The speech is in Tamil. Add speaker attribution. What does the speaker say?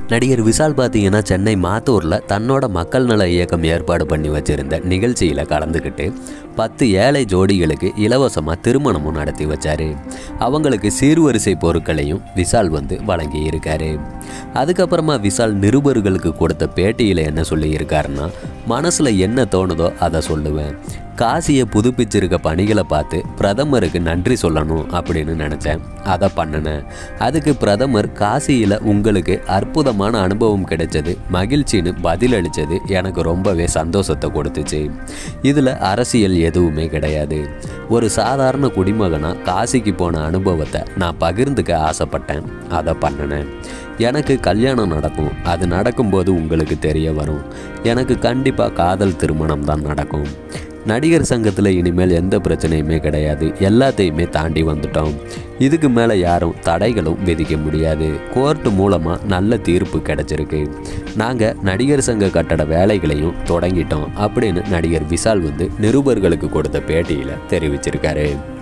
Speaker 1: நடிகர் விஷால் பார்த்தீங்கன்னா சென்னை மாத்தூரில் தன்னோட மக்கள் நல இயக்கம் ஏற்பாடு பண்ணி வச்சிருந்த நிகழ்ச்சியில் கலந்துக்கிட்டு பத்து ஏழை ஜோடிகளுக்கு இலவசமாக திருமணமும் நடத்தி வச்சாரு அவங்களுக்கு சீர்வரிசை பொருட்களையும் விஷால் வந்து வழங்கி இருக்காரு அதுக்கப்புறமா விஷால் நிருபர்களுக்கு கொடுத்த பேட்டியில் என்ன சொல்லியிருக்காருன்னா மனசில் என்ன தோணுதோ அதை சொல்லுவேன் காசியை புதுப்பிச்சிருக்க பணிகளை பார்த்து பிரதமருக்கு நன்றி சொல்லணும் அப்படின்னு நினச்சேன் அதை பண்ணினேன் அதுக்கு பிரதமர் காசியில் உங்களுக்கு அற்புதமான அனுபவம் கிடைச்சது மகிழ்ச்சின்னு பதிலளித்தது எனக்கு ரொம்பவே சந்தோஷத்தை கொடுத்துச்சு இதில் அரசியல் எதுவுமே கிடையாது ஒரு சாதாரண குடிமகனாக காசிக்கு போன அனுபவத்தை நான் பகிர்ந்துக்க ஆசைப்பட்டேன் அதை பண்ணினேன் எனக்கு கல்யாணம் நடக்கும் அது நடக்கும்போது உங்களுக்கு தெரிய வரும் எனக்கு கண்டிப்பாக காதல் திருமணம் தான் நடக்கும் நடிகர் சங்கத்தில் இனிமேல் எந்த பிரச்சனையுமே கிடையாது எல்லாத்தையுமே தாண்டி வந்துட்டோம் இதுக்கு மேலே யாரும் தடைகளும் விதிக்க முடியாது கோர்ட்டு மூலமாக நல்ல தீர்ப்பு கிடைச்சிருக்கு நாங்கள் நடிகர் சங்க கட்டட வேலைகளையும் தொடங்கிட்டோம் அப்படின்னு நடிகர் விஷால் வந்து நிருபர்களுக்கு கொடுத்த பேட்டியில் தெரிவிச்சிருக்காரு